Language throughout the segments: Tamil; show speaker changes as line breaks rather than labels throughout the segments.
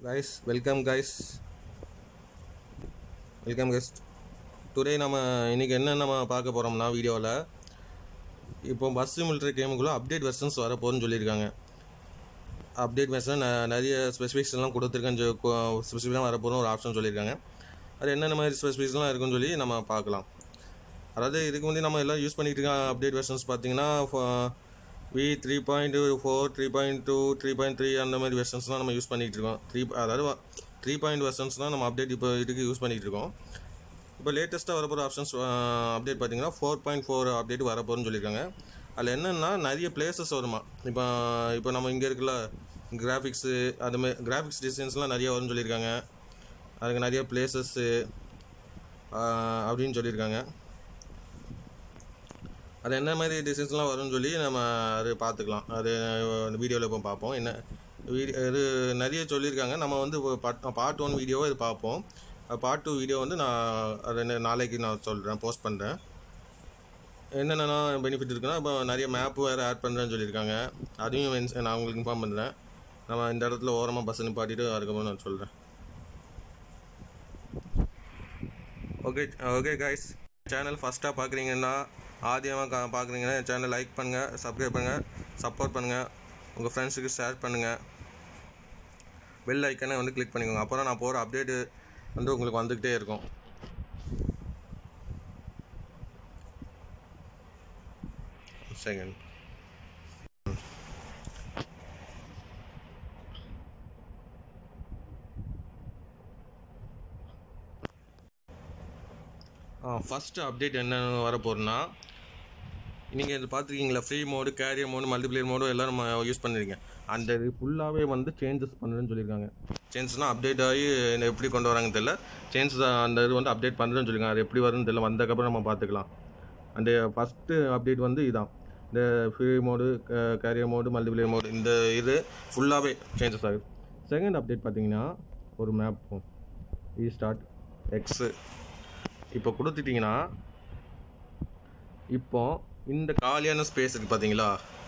guys welcome guys welcome guys today நம்ம இன்னைக்கு என்ன நம்ம பார்க்க போகிறோம்னா வீடியோவில் இப்போ பஸ் சிமில்ட்ரி கேமுக்குள்ளே அப்டேட் வெர்ஷன்ஸ் வர போகிறேன்னு சொல்லியிருக்காங்க அப்டேட் வெர்ஷன் நிறைய ஸ்பெசிஃபிக்ஸ்லாம் கொடுத்துருக்கேன்னு ஸ்பெசிஃபிக்காக வர போகிறோம் ஒரு ஆப்ஷன் சொல்லியிருக்காங்க அது என்னென்ன மாதிரி ஸ்பெசிஃபிக்ஸ்லாம் இருக்குன்னு சொல்லி நம்ம பார்க்கலாம் அதாவது இதுக்கு முந்தைய நம்ம எல்லாம் யூஸ் பண்ணிட்டு இருக்க அப்டேட் வெர்ஷன்ஸ் பார்த்தீங்கன்னா V three point four three point two three point three அந்த மாதிரி வெர்ஷன்ஸ்லாம் நம்ம யூஸ் பண்ணிகிட்டு இருக்கோம் த்ரீ அதாவது த்ரீ பாயிண்ட் வெர்ஷன்ஸ் தான் நம்ம அப்டேட் இப்போ இதுக்கு யூஸ் பண்ணிகிட்டு இருக்கோம் இப்போ லேட்டஸ்ட்டாக வரப்போகிற ஆப்ஷன்ஸ் அப்டேட் பார்த்தீங்கன்னா ஃபோர் பாயிண்ட் ஃபோர் அப்டேட் வரப்போகிறன்னு சொல்லியிருக்காங்க அதில் என்னென்னா நிறைய பிளேசஸ் வருமா இப்போ இப்போ நம்ம இங்கே இருக்குல்ல கிராஃபிக்ஸு அதுமாதிரி கிராஃபிக்ஸ் டிசைன்ஸ்லாம் நிறைய வரும்னு சொல்லியிருக்காங்க அதுக்கு நிறைய பிளேசஸ்ஸு அப்படின்னு சொல்லியிருக்காங்க அது என்ன மாதிரி டிசைன்ஸ்லாம் வரும்னு சொல்லி நம்ம அது பார்த்துக்கலாம் அது வீடியோவில் இப்போ பார்ப்போம் என்ன வீடியோ இது நிறைய சொல்லியிருக்காங்க நம்ம வந்து பார்ட் ஒன் வீடியோவை இது பார்ப்போம் பார்ட் டூ வீடியோ வந்து நான் அது என்ன- நாளைக்கு நான் சொல்கிறேன் போஸ்ட் பண்ணுறேன் என்னென்ன பெனிஃபிட் இருக்குன்னா இப்போ நிறைய மேப்பு வேறு ஆட் பண்ணுறேன்னு சொல்லியிருக்காங்க அதையும் mention- நான் உங்களுக்கு இன்ஃபார்ம் பண்ணுறேன் நம்ம இந்த இடத்துல ஓரமாக பஸ் நிப்பாட்டிட்டு அதுக்கப்புறம் நான் சொல்கிறேன் ஓகே ஓகே கைஸ் சேனல் ஃபஸ்ட்டாக பார்க்குறீங்கன்னா ஆதியமாக கா பார்க்குறீங்கன்னா என் சேனல் லைக் பண்ணுங்கள் சப்ஸ்கிரைப் பண்ணுங்கள் சப்போர்ட் பண்ணுங்கள் உங்கள் ஃப்ரெண்ட்ஸுக்கு ஷேர் பண்ணுங்கள் பெல் ஐக்கனை வந்து கிளிக் பண்ணிக்கோங்க அப்புறம் நான் போகிற அப்டேட்டு வந்து உங்களுக்கு வந்துக்கிட்டே இருக்கும் செகண்ட் ஃபஸ்ட்டு அப்டேட் என்னென்னு வர போகிறேன்னா நீங்கள் இது பார்த்துருக்கீங்களா free mode career mode multiplayer mode எல்லாம் நம்ம யூஸ் பண்ணிருக்கீங்க அந்த இது ஃபுல்லாகவே வந்து சேஞ்சஸ் பண்ணுறேன்னு சொல்லியிருக்காங்க சேஞ்சஸ்னால் அப்டேட் ஆகி என்ன எப்படி கொண்டு வராங்கன்னு தெரியல சேஞ்சஸ் அந்த இது வந்து அப்டேட் பண்ணுறேன்னு சொல்லியிருக்காங்க அது எப்படி வரும்னு தெரியல வந்ததுக்கப்புறம் நம்ம பார்த்துக்கலாம் அந்த ஃபஸ்ட்டு அப்டேட் வந்து இதான் இந்த free mode career mode multiplayer mode இந்த இது ஃபுல்லாகவே சேஞ்சஸ் ஆகுது செகண்ட் அப்டேட் பார்த்தீங்கன்னா ஒரு மேப் இ ஸ்டார்ட் எக்ஸு இப்போ கொடுத்துட்டிங்கன்னா இப்போ இந்த காலியான ஸ்பேஸ் இருக்கு பார்த்தீங்களா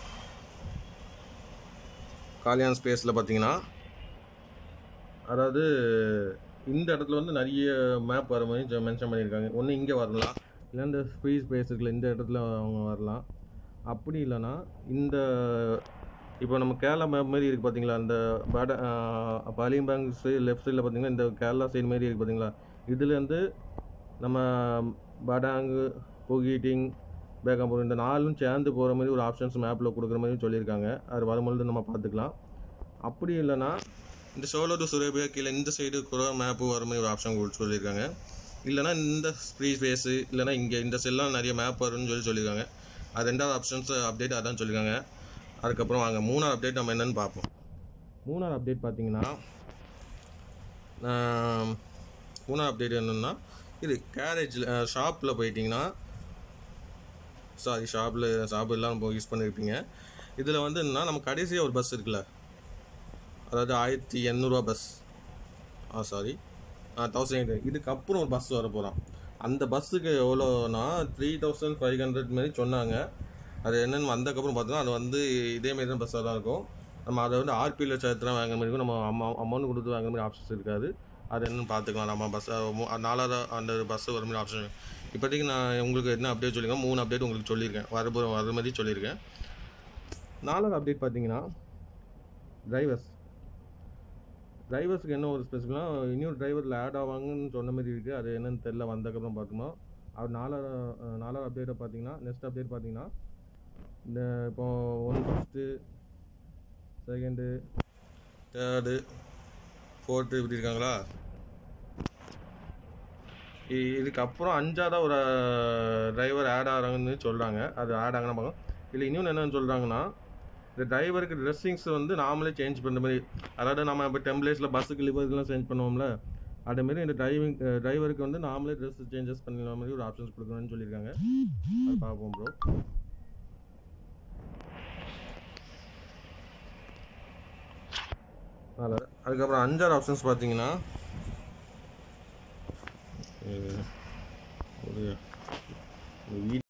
காலியான ஸ்பேஸில் பார்த்தீங்கன்னா அதாவது இந்த இடத்துல வந்து நிறைய மேப் வர மாதிரி மென்ஷன் பண்ணியிருக்காங்க ஒன்று இங்கே வரலாம் இல்லை இந்த ஃப்ரீ ஸ்பேஸ் இருக்குல்ல இந்த இடத்துல அவங்க வரலாம் அப்படி இல்லைன்னா இந்த இப்போ நம்ம கேரளா மேப் மாதிரி இருக்குது பார்த்தீங்களா அந்த பட பாலியம்பாங் சைடு லெஃப்ட் சைடில் பார்த்தீங்கன்னா இந்த கேரளா சைடு மாதிரி இருக்குது பார்த்தீங்களா இதுலேருந்து நம்ம படாங்கு பொகிட்டிங் பேகாம்பூர் இந்த நாலும் சேர்ந்து போகிற மாதிரி ஒரு ஆப்ஷன்ஸ் மேப்பில் கொடுக்குற மாதிரி சொல்லியிருக்காங்க அது வரும்பொழுது நம்ம பார்த்துக்கலாம் அப்படி இல்லைன்னா இந்த சோலோ டு சுரேபியா கீழே இந்த சைடு கூட மேப்பு வர மாதிரி ஒரு ஆப்ஷன் சொல்லியிருக்காங்க இல்லைன்னா இந்த ஃப்ரீ ஸ்பேஸு இல்லைன்னா இங்கே இந்த செல்லாம் நிறைய மேப் வரும்னு சொல்லி சொல்லியிருக்காங்க அது ரெண்டாவது ஆப்ஷன்ஸ் அப்டேட் அதான் சொல்லியிருக்காங்க அதுக்கப்புறம் வாங்க மூணாவது அப்டேட் நம்ம என்னன்னு பார்ப்போம் மூணாவது அப்டேட் பார்த்தீங்கன்னா ஆம், மூணாவது அப்டேட் என்னன்னா இது கேரேஜில் ஷாப்பில் போயிட்டீங்கன்னா சாரி ஷாப்பில் ஷாப் எல்லாம் யூஸ் பண்ணியிருப்பீங்க இதில் வந்து என்னன்னா நம்ம கடைசியாக ஒரு பஸ் இருக்குல்ல அதாவது ஆயிரத்தி எண்ணூறுவா bus ah sorry thousand eight இதுக்கப்புறம் ஒரு பஸ் வர போகிறான் அந்த பஸ்ஸுக்கு எவ்வளோனா த்ரீ தௌசண்ட் ஃபைவ் ஹண்ட்ரட் மாதிரி சொன்னாங்க அது என்னென்னு வந்ததுக்கப்புறம் பார்த்தோன்னா அது வந்து இதே மாதிரி தான் பஸ்ஸாக தான் இருக்கும் நம்ம அதை வந்து ஆர்பியில் சேர்த்துலாம் வாங்குற மாதிரி இருக்கும் நம்ம அம்மா அமௌண்ட் கொடுத்து வாங்குற மாதிரி ஆப்ஷன்ஸ் இருக்காது அது என்னன்னு பார்த்துக்கலாம் நம்ம பஸ் நாலாவது அந்த பஸ்ஸு வர மாதிரி ஆப்ஷன் இப்போதைக்கு நான் உங்களுக்கு என்ன அப்டேட் சொல்லியிருக்கேன் மூணு அப்டேட் உங்களுக்கு சொல்லியிருக்கேன் வர வர மாதிரி சொல்லியிருக்கேன் நாலாவது அப்டேட் பார்த்தீங்கன்னா டிரைவர்ஸ் டிரைவர்ஸ்க்கு என்ன ஒரு ஸ்பெசிஃபிக்னா இன்னொரு டிரைவரில் ஆட் ஆவாங்கன்னு சொன்ன மாதிரி இருக்குது அது என்னன்னு தெரில வந்ததுக்கப்புறம் பார்த்துமா அவர் நாலாவது அஹ், நாலாவது அப்டேட்டை பார்த்தீங்கன்னா நெக்ஸ்ட் அப்டேட் பார்த்தீங்கன்னா இந்த இப்போ one first second third fourth இப்படி இருக்காங்களா இ- இதுக்கப்புறம் அஞ்சாவதாக ஒரு டிரைவர் ஆட் ஆகிறாங்கன்னு சொல்கிறாங்க அது ஆட் ஆகணும் பார்க்கலாம் இல்லை இன்னொன்று என்னன்னு சொல்கிறாங்கன்னா இந்த டிரைவருக்கு ட்ரெஸ்ஸிங்ஸ் வந்து நாமளே சேஞ்ச் பண்ணுற மாதிரி அதாவது நம்ம இப்போ டெம்ப்ளேட்ஸில் பஸ்ஸுக்கு லிவர்லாம் சேஞ்ச் பண்ணுவோம்ல அதேமாரி இந்த டிரைவிங் டிரைவருக்கு வந்து நாமளே ட்ரெஸ் சேஞ்சஸ் பண்ணுற மாதிரி ஒரு ஆப்ஷன்ஸ் கொடுக்கணும்னு சொல்லியிருக்காங்க அது பார்ப்போம் ப்ரோ அதில் அதுக்கப்புறம் அஞ்சாறு ஆப்ஷன்ஸ் பார்த்தீங்கன்னா ஒரு ஒரு வீடியோ